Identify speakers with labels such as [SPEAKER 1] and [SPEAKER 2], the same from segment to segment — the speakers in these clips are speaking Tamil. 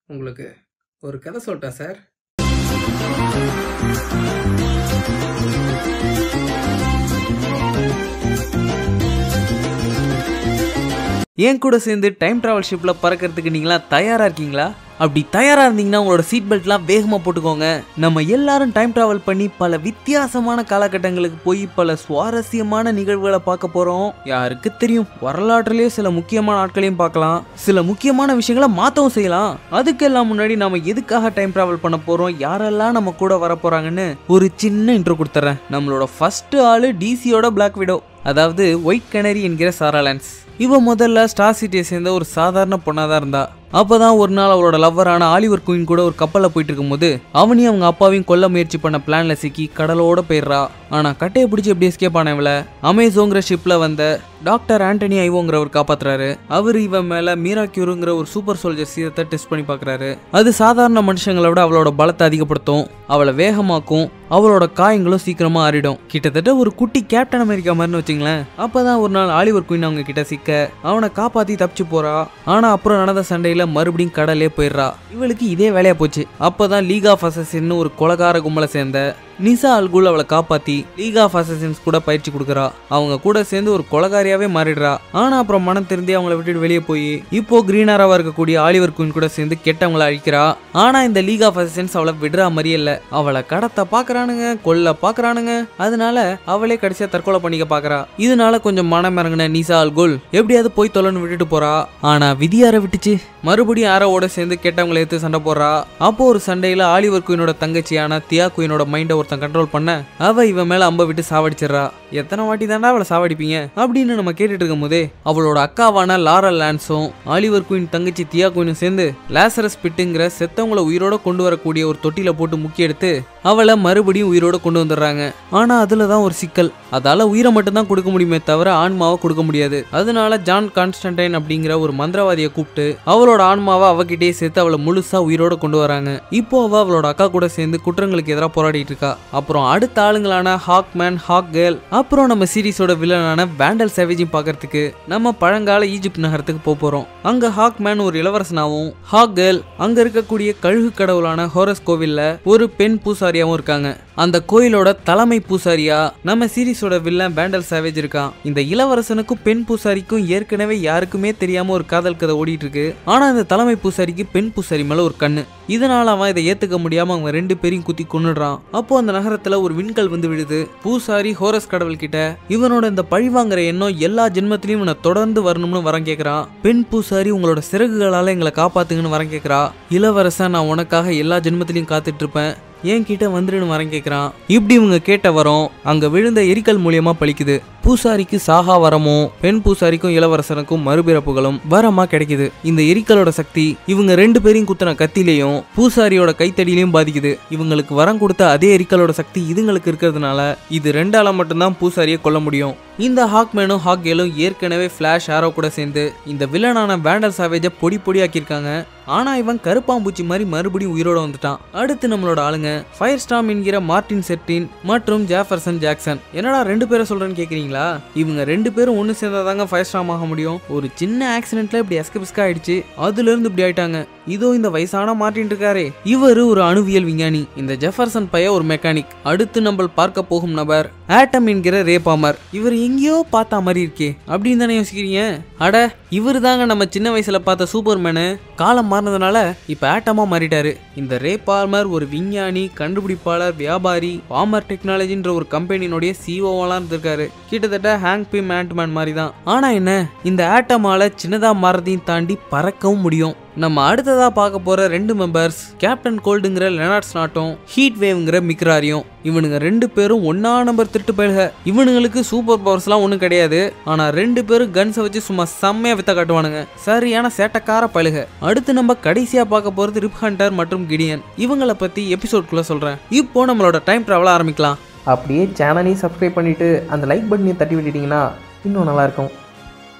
[SPEAKER 1] உங்களுக்கு ஒரு கதை சொல்லட்டா சார்
[SPEAKER 2] என் கூட சேர்ந்து டைம் டிராவல் ஷிப்பில் பறக்கிறதுக்கு நீங்களாம் தயாராக இருக்கீங்களா அப்படி தயாராக இருந்தீங்கன்னா உங்களோட சீட் பெல்ட்லாம் வேகமாக போட்டுக்கோங்க நம்ம எல்லாரும் டைம் டிராவல் பண்ணி பல வித்தியாசமான காலகட்டங்களுக்கு போய் பல சுவாரஸ்யமான நிகழ்வுகளை பார்க்க போகிறோம் யாருக்கு தெரியும் வரலாற்றுலேயே சில முக்கியமான ஆட்களையும் பார்க்கலாம் சில முக்கியமான விஷயங்களை மாற்றவும் செய்யலாம் அதுக்கெல்லாம் முன்னாடி நம்ம எதுக்காக டைம் டிராவல் பண்ண போகிறோம் யாரெல்லாம் நம்ம கூட வர போகிறாங்கன்னு ஒரு சின்ன இன்ட்ரோ கொடுத்துட்றேன் நம்மளோட ஃபர்ஸ்ட் ஆளு டிசியோட பிளாக் விடோ அதாவது ஒயிட் கெனரி என்கிற சாராலான்ஸ் இவ முதல்ல ஸ்டார் சிட்டியை சேர்ந்த ஒரு சாதாரண பொண்ணாக தான் இருந்தா அப்பதான் ஒரு நாள் அவளோட லவ்வரான ஆலிவர் குயின் கூட ஒரு கப்பலில் போயிட்டு இருக்கும்போது அவனையும் அவங்க அப்பாவையும் கொல்ல முயற்சி பண்ண பிளான்ல சிக்கி கடலோட போயிடுறா ஆனா கட்டையை பிடிச்சி எப்படி எஸ்கேப் ஆன இவள அமேசோங்கிற ஷிப்ல வந்த டாக்டர் ஆண்டனி ஐவோங்கிறவர் காப்பாத்துறாரு அவர் இவன் மேல மீரா கியூருங்கிற ஒரு சூப்பர் சோல்ஜர் சீரத்தை டெஸ்ட் பண்ணி பார்க்கறாரு அது சாதாரண மனுஷங்களை விட அவளோட பலத்தை அதிகப்படுத்தும் அவளை வேகமாக்கும் அவளோட காயங்களும் சீக்கிரமா ஆறிடும் கிட்டத்தட்ட ஒரு குட்டி கேப்டன் அமெரிக்கா மாதிரின்னு வச்சுங்களேன் அப்பதான் ஒரு நாள் ஆலிவர் குயின் அவங்க கிட்ட சிக்க அவனை காப்பாத்தி தப்பிச்சு போறா ஆனா அப்புறம் நடந்த சண்டையில மறுபடியும் கடலே போயிடுறா இவளுக்கு இதே வேலையா போச்சு அப்பதான் லீக் ஆஃப் அசசின்னு ஒரு கொலகார கும்பலை சேர்ந்த நிசா அல்குல் அவளை காப்பாத்தி லீக் ஆஃப் அசசின்ஸ் கூட பயிற்சி கொடுக்குறா அவங்க கூட சேர்ந்து ஒரு கொலகாரியாவே மாறிடுறா ஆனா அப்புறம் மனம் திருந்தி அவங்கள விட்டுட்டு வெளியே போய் இப்போ கிரீனராவா இருக்கக்கூடிய ஆலிவர் குயின் கூட சேர்ந்து கெட்டவங்கள அழிக்கிறா ஆனா இந்த லீக் ஆஃப் அசசின்ஸ் அவளை விடுறா மாதிரியே இல்ல அவளை கடத்த பாக்குறானுங்க கொல்ல பாக்குறானுங்க அதனால அவளே கடைசியா தற்கொலை பண்ணிக்க பாக்குறா இதனால கொஞ்சம் மனம் இறங்கின நிசா அல்குல் எப்படியாவது போய் தொலைன்னு விட்டுட்டு போறா ஆனா விதியார விட்டுச்சு மறுபடியும் ஆரோவோட சேர்ந்து கெட்டவங்களை எடுத்து சண்டை போடுறா அப்போ ஒரு சண்டையில ஆலிவர் குயினோட தங்கச்சியான தியா குயினோட மைண்டை ஒருத்தன் கண்ட்ரோல் பண்ண அவ இவன் மேல அம்ப விட்டு சாவடிச்சிடுறா எத்தனை வாட்டி தாண்டா அவளை சாவடிப்பீங்க அப்படின்னு நம்ம கேட்டுட்டு இருக்கும் போதே அவளோட அக்காவான லாரல் லான்ஸும் ஆலிவர் குயின் தங்கச்சி தியா குயினும் சேர்ந்து லேசரஸ் பிட்டுங்கிற செத்தவங்கள உயிரோட கொண்டு வரக்கூடிய ஒரு தொட்டில போட்டு முக்கி எடுத்து அவளை மறுபடியும் உயிரோட கொண்டு வந்துடுறாங்க ஆனா அதுல தான் ஒரு சிக்கல் அதால உயிரை மட்டும் தான் கொடுக்க முடியுமே தவிர ஆன்மாவை கொடுக்க முடியாது அதனால ஜான் கான்ஸ்டன்டைன் அப்படிங்கிற ஒரு மந்திரவாதியை கூப்பிட்டு அவளோட ஆன்மாவை அவகிட்டயே சேர்த்து அவளை முழுசா உயிரோட கொண்டு வராங்க இப்போ அவ அவளோட அக்கா கூட சேர்ந்து குற்றங்களுக்கு எதிராக போராடிட்டு இருக்கா அப்புறம் அடுத்த ஆளுங்களான ஹாக் மேன் ஹாக் கேர்ள் அப்புறம் நம்ம சீரிஸோட வில்லனான வேண்டல் சேவேஜையும் பார்க்கறதுக்கு நம்ம பழங்கால ஈஜிப்ட் நகரத்துக்கு போக போறோம் அங்க ஹாக் மேன் ஒரு இளவரசனாவும் ஹாக் கேர்ள் அங்க இருக்கக்கூடிய கழுகு கடவுளான ஹோரஸ் கோவில்ல ஒரு பெண் பூசாரியாவும் இருக்காங்க அந்த கோயிலோட தலைமை பூசாரியா நம்ம சீரிஸோட வில்லன் வேண்டல் சேவேஜ் இருக்கான் இந்த இளவரசனுக்கும் பெண் பூசாரிக்கும் ஏற்கனவே யாருக்குமே தெரியாம ஒரு காதல் கதை ஓடிட்டு இருக்கு ஆனா இந்த தலைமை பூசாரிக்கு பெண் பூசாரி மேல ஒரு கண்ணு இதனால அவன் இதை ஏத்துக்க முடியாம அவங்க ரெண்டு பேரையும் குத்தி கொன்னுடுறான் அப்போ அந்த நகரத்துல ஒரு விண்கல் வந்து விழுது பூசாரி ஹோரஸ் கடவுள் கிட்ட இவனோட இந்த பழிவாங்கிற எண்ணம் எல்லா ஜென்மத்திலயும் இவனை தொடர்ந்து வரணும்னு வரம் கேக்குறான் பெண் பூசாரி உங்களோட சிறகுகளால எங்களை காப்பாத்துங்கன்னு வரம் கேக்குறா இளவரசன் நான் உனக்காக எல்லா ஜென்மத்திலையும் காத்துட்டு இருப்பேன் என் கிட்ட வந்துருன்னு வரம் கேட்குறான் இப்படி இவங்க கேட்ட வரம் அங்க விழுந்த எரிக்கல் மூலியமா பழிக்குது பூசாரிக்கு சாகா வரமும் பெண் பூசாரிக்கும் இளவரசனுக்கும் மறுபிறப்புகளும் வரமா கிடைக்குது இந்த எரிக்கலோட சக்தி இவங்க ரெண்டு பேரையும் குத்தின கத்திலையும் பூசாரியோட கைத்தடியிலையும் பாதிக்குது இவங்களுக்கு வரம் கொடுத்த அதே எரிக்கலோட சக்தி இதுங்களுக்கு இருக்கிறதுனால இது ரெண்டால மட்டும்தான் பூசாரியை கொல்ல முடியும் இந்த ஹாக்மேனும் ஹாக்கேலும் ஏற்கனவே ஃபிளாஷ் ஆரோ கூட சேர்ந்து இந்த வில்லனான வேண்டல் சாவேஜை பொடி பொடியாக்கியிருக்காங்க ஆனா இவன் கருப்பாம்பூச்சி மாதிரி மறுபடியும் உயிரோட வந்துட்டான் அடுத்து நம்மளோட ஆளுங்க ஃபயர் ஸ்டாம் என்கிற மார்டின் செட்டின் மற்றும் ஜாஃபர்சன் ஜாக்சன் என்னடா ரெண்டு பேரை சொல்றேன்னு கேக்குறீங்களா இவங்க ரெண்டு பேரும் ஒன்று சேர்ந்தாதாங்க ஃபயர் ஸ்டாம் ஆக முடியும் ஒரு சின்ன ஆக்சிடென்ட்ல இப்படி எஸ்கபிஸ்கா ஆயிடுச்சு அதுல இருந்து இப்படி ஆயிட்டாங்க இதோ இந்த வயசான மார்டின் இருக்காரே இவரு ஒரு அணுவியல் விஞ்ஞானி இந்த ஜெஃபர்சன் பைய ஒரு மெக்கானிக் அடுத்து நம்ம பார்க்க போகும் நபர் ஆட்டம் என்கிற ரேபாமர் இவர் எங்கேயோ பார்த்தா மாதிரி இருக்கே அப்படின்னு தானே யோசிக்கிறீங்க அட இவர் தாங்க நம்ம சின்ன வயசுல பார்த்த சூப்பர்மேனு காலம் மாறினதுனால இப்ப ஆட்டமா மாறிட்டாரு இந்த ரே பால்மர் ஒரு விஞ்ஞானி கண்டுபிடிப்பாளர் வியாபாரி பாமர் டெக்னாலஜின்ற ஒரு கம்பெனியினுடைய சிஓவெல்லாம் இருந்திருக்காரு கிட்டத்தட்ட ஹேங் பி மேண்ட்மேன் மாதிரி தான் ஆனா என்ன இந்த ஆட்டமால சின்னதா மாறதையும் தாண்டி பறக்கவும் முடியும் நம்ம அடுத்ததா பார்க்க போற ரெண்டு மெம்பர்ஸ் கேப்டன் கோல்டுங்கிற லெனார்ட் ஸ்நாட்டும் ஹீட் வேவ்ங்கிற மிக்ராரியும் இவனுங்க ரெண்டு பேரும் ஒன்னா நம்பர் திருட்டு பயிலுக இவனுங்களுக்கு சூப்பர் பவர்ஸ்லாம் ஒன்றும் கிடையாது ஆனா ரெண்டு பேரும் கன்ஸை வச்சு சும்மா செம்மையா வித்த காட்டுவானுங்க சரியான சேட்டக்கார பயிலுக அடுத்து நம்ம கடைசியா பார்க்க போறது ரிப் ஹண்டர் மற்றும் கிடியன் இவங்கள பத்தி எபிசோட்குள்ள சொல்றேன் இப்போ நம்மளோட டைம் டிராவல் ஆரம்பிக்கலாம்
[SPEAKER 1] அப்படியே சேனலையும் சப்ஸ்கிரைப் பண்ணிட்டு அந்த லைக் பட்டனையும் தட்டி விட்டுட்டீங்கன்னா இன்னும் நல்லாயிருக்கும்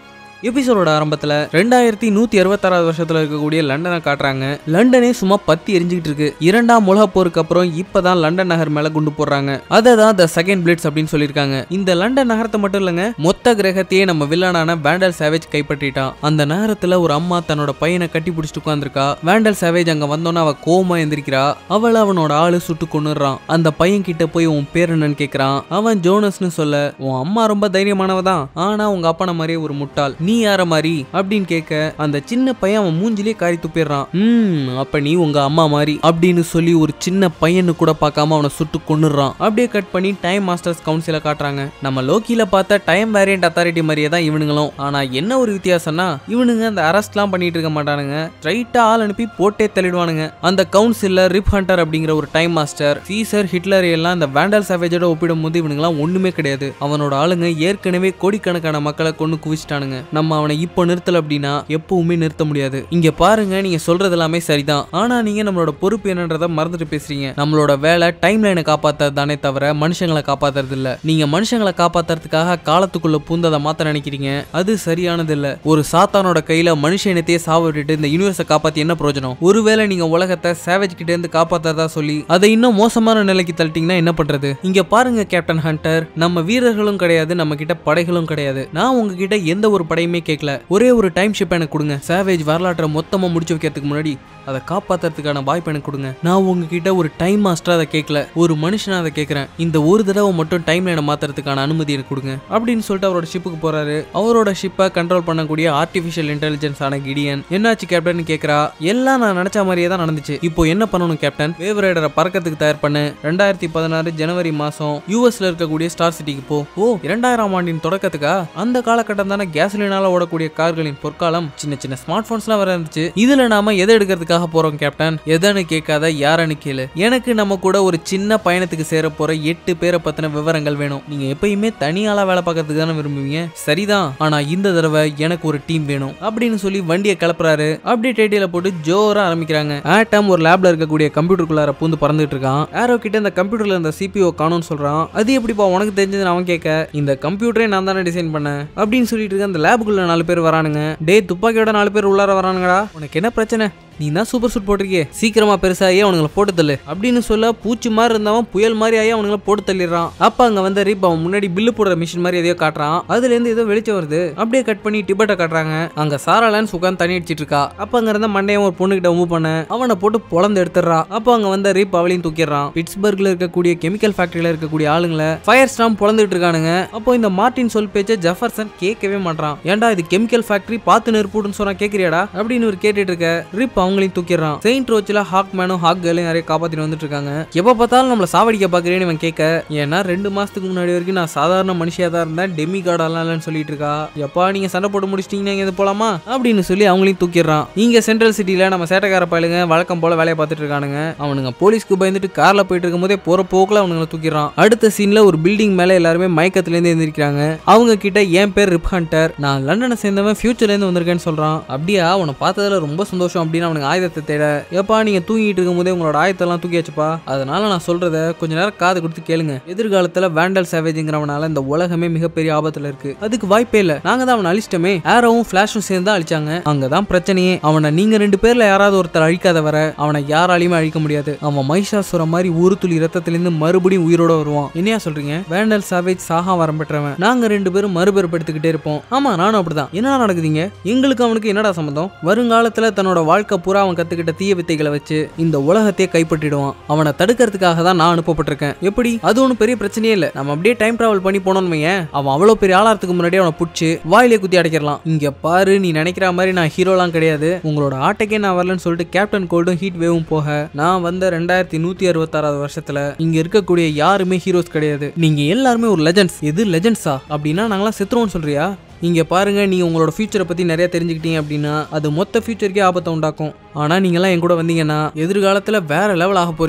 [SPEAKER 2] எபிசோடோட ஆரம்பத்துல ரெண்டாயிரத்தி நூத்தி அறுபத்தாறாவது வருஷத்துல இருக்கக்கூடிய லண்டனை காட்டுறாங்க லண்டனே சும்மா பத்தி எரிஞ்சுக்கிட்டு இருக்கு இரண்டாம் உலக போருக்கு அப்புறம் இப்பதான் லண்டன் நகர் மேல குண்டு போடுறாங்க அதை தான் த செகண்ட் பிளிட்ஸ் அப்படின்னு சொல்லியிருக்காங்க இந்த லண்டன் நகரத்தை மட்டும் இல்லைங்க மொத்த கிரகத்தையே நம்ம வில்லனான வேண்டல் சேவேஜ் கைப்பற்றிட்டான் அந்த நகரத்துல ஒரு அம்மா தன்னோட பையனை கட்டி பிடிச்சிட்டு உட்காந்துருக்கா வேண்டல் சேவேஜ் அங்க வந்தோன்னா அவ கோமா எந்திரிக்கிறா அவளை அவனோட ஆளு சுட்டு கொன்னுறான் அந்த பையன் கிட்ட போய் உன் பேர் என்னன்னு கேக்குறான் அவன் ஜோனஸ்னு சொல்ல உன் அம்மா ரொம்ப தைரியமானவ தான் ஆனா உங்க அப்பனை மாதிரியே ஒரு முட்டாள் நீ யார மாதிரி அப்படின்னு கேட்க அந்த சின்ன பையன் அவன் மூஞ்சிலே காரி துப்பிடுறான் ம் அப்ப நீ உங்க அம்மா மாதிரி அப்படின்னு சொல்லி ஒரு சின்ன பையனு கூட பார்க்காம அவனை சுட்டு கொன்னுறான் அப்படியே கட் பண்ணி டைம் மாஸ்டர்ஸ் கவுன்சில காட்டுறாங்க நம்ம லோக்கியில பார்த்த டைம் வேரியன்ட் அத்தாரிட்டி மாதிரியே தான் இவனுங்களும் ஆனா என்ன ஒரு வித்தியாசம்னா இவனுங்க அந்த அரெஸ்ட்லாம் பண்ணிட்டு இருக்க மாட்டானுங்க ஸ்ட்ரைட்டா ஆள் அனுப்பி போட்டே தள்ளிடுவானுங்க அந்த கவுன்சில்ல ரிப் ஹண்டர் அப்படிங்கிற ஒரு டைம் மாஸ்டர் சீசர் ஹிட்லர் எல்லாம் இந்த வேண்டல் சேவேஜோட ஒப்பிடும் போது இவனுங்களாம் ஒண்ணுமே கிடையாது அவனோட ஆளுங்க ஏற்கனவே கோடிக்கணக்கான மக்களை கொண்டு குவிச்சிட்டானுங்க நம்ம அவனை இப்போ நிறுத்தல அப்படின்னா எப்பவுமே நிறுத்த முடியாது இங்க பாருங்க நீங்க சொல்றது எல்லாமே சரிதான் ஆனா நீங்க நம்மளோட பொறுப்பு என்னன்றத மறந்துட்டு பேசுறீங்க நம்மளோட வேலை டைம் லைனை காப்பாத்துறது தானே தவிர மனுஷங்களை காப்பாத்துறது இல்ல நீங்க மனுஷங்களை காப்பாத்துறதுக்காக காலத்துக்குள்ள பூந்ததை மாத்த நினைக்கிறீங்க அது சரியானது இல்ல ஒரு சாத்தானோட கையில மனுஷ இனத்தையே சாவ விட்டுட்டு இந்த யூனிவர்ஸை காப்பாத்தி என்ன பிரயோஜனம் ஒருவேளை நீங்க உலகத்தை சேவேஜ் கிட்ட இருந்து காப்பாத்துறதா சொல்லி அதை இன்னும் மோசமான நிலைக்கு தள்ளிட்டீங்கன்னா என்ன பண்றது இங்க பாருங்க கேப்டன் ஹண்டர் நம்ம வீரர்களும் கிடையாது நம்ம கிட்ட படைகளும் கிடையாது நான் உங்ககிட்ட எந்த ஒரு படையுமே கேட்கல ஒரே ஒரு டைம் ஷிப் எனக்கு கொடுங்க சேவேஜ் வரலாற்றை மொத்தமா முடிச்சு வைக்கிறதுக்கு முன்னாடி அதை காப்பாத்துறதுக்கான வாய்ப்பு எனக்கு கொடுங்க நான் உங்ககிட்ட ஒரு டைம் மாஸ்டர் அதை கேட்கல ஒரு மனுஷனா அதை கேட்கறேன் இந்த ஒரு தடவை மட்டும் டைம் லைனை மாத்துறதுக்கான அனுமதி எனக்கு கொடுங்க அப்படின்னு சொல்லிட்டு அவரோட ஷிப்புக்கு போறாரு அவரோட ஷிப்பை கண்ட்ரோல் பண்ணக்கூடிய ஆர்டிஃபிஷியல் இன்டெலிஜென்ஸ் ஆன கிடியன் என்னாச்சு கேப்டன் கேக்குறா எல்லாம் நான் நினைச்ச மாதிரியே தான் நடந்துச்சு இப்போ என்ன பண்ணணும் கேப்டன் வேவ் ரைடரை பறக்கிறதுக்கு தயார் பண்ணு ரெண்டாயிரத்தி பதினாறு ஜனவரி மாசம் யூஎஸ்ல இருக்கக்கூடிய ஸ்டார் சிட்டிக்கு போ ஓ இரண்டாயிரம் ஆண்டின் தொடக்கத்துக்கா அந்த காலகட்டம் தானே கேசலினால ஓடக்கூடிய கார்களின் பொற்காலம் சின்ன சின்ன ஸ்மார்ட் போன்ஸ்லாம் வர இருந்துச்சு இதுல நாம எதை எடுக்கிறதுக்காக போறோம் கேப்டன் எதன்னு கேட்காத யாரன்னு கேளு எனக்கு நம்ம கூட ஒரு சின்ன பயணத்துக்கு சேர போற எட்டு பேரை பத்தின விவரங்கள் வேணும் நீங்க எப்பயுமே தனியாளா வேலை பார்க்கறதுக்கு தானே விரும்புவீங்க சரிதான் ஆனா இந்த தடவை எனக்கு ஒரு டீம் வேணும் அப்படின்னு சொல்லி வண்டியை கிளப்புறாரு அப்படியே டேட்டியில போட்டு ஜோரா ஆரம்பிக்கிறாங்க ஆட்டம் ஒரு லேப்ல இருக்கக்கூடிய கம்ப்யூட்டருக்குள்ளார பூந்து பறந்துட்டு இருக்கான் ஆரோ கிட்ட இந்த கம்ப்யூட்டர்ல இந்த சிபிஓ காணும்னு சொல்றான் அது எப்படிப்பா உனக்கு தெரிஞ்சதுன்னு அவன் கேட்க இந்த கம்ப்யூட்டரே நான் தானே டிசைன் பண்ணேன் அப்படின்னு சொல்லிட்டு இருக்க அந்த லேபுக்குள்ள நாலு பேர் வரானுங்க டே துப்பாக்கியோட நாலு பேர் உள்ளார வரானுங்கடா உனக்கு என்ன பிரச்சனை நீ தான் சூப்பர் சூட் போட்டிருக்கே சீக்கிரமா பெருசாகி அவனுங்களை போட்டு தள்ளு அப்படின்னு சொல்ல பூச்சி மாதிரி இருந்தவன் புயல் மாதிரி ஆகி அவனுங்களை போட்டு தள்ளிடுறான் அப்ப அங்க வந்த ரீப் அவன் முன்னாடி பில்லு போடுற மிஷின் மாதிரி எதையோ காட்டுறான் அதுல இருந்து ஏதோ வெளிச்சம் வருது அப்படியே கட் பண்ணி டிபெட்டை காட்டுறாங்க அங்க சாரா லான்ஸ் உட்காந்து தண்ணி அடிச்சிட்டு இருக்கா அப்ப அங்க இருந்த மண்டையன் ஒரு பொண்ணு கிட்ட மூவ் பண்ண அவனை போட்டு பொழந்து எடுத்துடுறா அப்ப அங்க வந்த ரீப் அவளையும் தூக்கிடுறான் பிட்ஸ்பர்க்ல இருக்கக்கூடிய கெமிக்கல் ஃபேக்டரியில இருக்கக்கூடிய ஆளுங்களை ஃபயர் ஸ்டாம் பொழந்துட்டு இருக்கானுங்க அப்போ இந்த மார்ட்டின் சொல் பேச்ச ஜெஃபர்சன் கேட்கவே மாட்டான் ஏன்டா இது கெமிக்கல் ஃபேக்டரி பார்த்து நெருப்புடுன்னு சொன்னா கேக்குறியாடா அப்படின்னு ஒரு கேட்டுட்டு இருக்க ரிப் அவங்களையும் தூக்கிடுறான் செயின்ட் ரோச்சில் ஹாக் மேனும் ஹாக் கேர்லையும் நிறைய காப்பாத்திட்டு வந்துட்டு இருக்காங்க எப்ப பார்த்தாலும் நம்மள சாவடிக்க பாக்குறேன்னு இவன் கேட்க ஏன்னா ரெண்டு மாசத்துக்கு முன்னாடி வரைக்கும் நான் சாதாரண மனுஷியா தான் இருந்தேன் டெமி கார்டெல்லாம் இல்லைன்னு சொல்லிட்டு இருக்கா எப்பா நீங்க சண்டை போட்டு முடிச்சிட்டீங்கன்னா இங்க இருந்து போலாமா அப்படின்னு சொல்லி அவங்களையும் தூக்கிடுறான் இங்க சென்ட்ரல் சிட்டில நம்ம சேட்டைக்கார பயலுங்க வழக்கம் போல வேலையை பார்த்துட்டு இருக்கானுங்க அவனுங்க போலீஸ்க்கு பயந்துட்டு கார்ல போயிட்டு இருக்கும் போதே போற போக்குல அவனுங்களை தூக்கிடுறான் அடுத்த சீன்ல ஒரு பில்டிங் மேல எல்லாருமே மயக்கத்துல இருந்து எந்திரிக்கிறாங்க அவங்க கிட்ட என் பேர் ரிப் ஹண்டர் நான் லண்டனை சேர்ந்தவன் ஃபியூச்சர்ல இருந்து வந்திருக்கேன்னு சொல்றான் அப்படியா அவனை பார்த்ததுல ரொம்ப சந்தோஷம் அப்படின்னு அவனுக்கு ஆயுதத்தை தேட எப்பா நீங்க தூங்கிட்டு இருக்கும் போதே உங்களோட ஆயத்தெல்லாம் தூக்கியாச்சுப்பா அதனால நான் சொல்றத கொஞ்ச நேரம் காது கொடுத்து கேளுங்க எதிர்காலத்துல வேண்டல் சேவேஜ்ங்கிறவனால இந்த உலகமே மிகப்பெரிய ஆபத்துல இருக்கு அதுக்கு வாய்ப்பே இல்ல நாங்க தான் அவனை அழிச்சிட்டோமே ஆரோவும் ஃபிளாஷும் சேர்ந்து தான் அழிச்சாங்க அங்கதான் பிரச்சனையே அவனை நீங்க ரெண்டு பேர்ல யாராவது ஒருத்தர் அழிக்காத வர அவனை யாராலையுமே அழிக்க முடியாது அவன் மைஷாசுரம் மாதிரி ஒரு துளி ரத்தத்திலிருந்து மறுபடியும் உயிரோட வருவான் என்னையா சொல்றீங்க வேண்டல் சாவேஜ் சாகா வரம் பெற்றவன் நாங்க ரெண்டு பேரும் மறுபெருப்படுத்திக்கிட்டே இருப்போம் ஆமா நானும் அப்படிதான் என்னடா நடக்குதுங்க எங்களுக்கு அவனுக்கு என்னடா சம்மந்தம் வருங்காலத்துல தன்னோட வாழ்க்கை பூரா அவன் கத்துக்கிட்ட தீய வித்தைகளை வச்சு இந்த உலகத்தையே கைப்பற்றிடுவான் அவனை தடுக்கிறதுக்காக தான் நான் அனுப்பப்பட்டிருக்கேன் எப்படி அது ஒன்றும் பெரிய பிரச்சனையே இல்லை நம்ம அப்படியே டைம் டிராவல் பண்ணி போனோம்னு வையேன் அவன் அவ்வளோ பெரிய ஆளாறதுக்கு முன்னாடியே அவனை பிடிச்சி வாயிலே குத்தி அடைக்கிறலாம் இங்க பாரு நீ நினைக்கிற மாதிரி நான் ஹீரோலாம் கிடையாது உங்களோட ஆட்டைக்கே நான் வரலன்னு சொல்லிட்டு கேப்டன் கோல்டும் ஹீட் வேவும் போக நான் வந்த ரெண்டாயிரத்தி நூத்தி அறுபத்தாறாவது வருஷத்துல இங்க இருக்கக்கூடிய யாருமே ஹீரோஸ் கிடையாது நீங்க எல்லாருமே ஒரு லெஜண்ட்ஸ் எது லெஜண்ட்ஸா அப்படின்னா நாங்களாம் செத்துருவோம்னு சொல்றியா இங்க பாருங்க நீங்க உங்களோட ஃபியூச்சரை பத்தி நிறைய தெரிஞ்சுக்கிட்டீங்க அப்படின்னா அது மொத்த ஃபியூச்சருக்கே ஆபத்தை உண்டாக்கும் ஆனா நீங்களாம் என் கூட வந்தீங்கன்னா எதிர்காலத்துல வேற லெவல் ஆக போறீங்க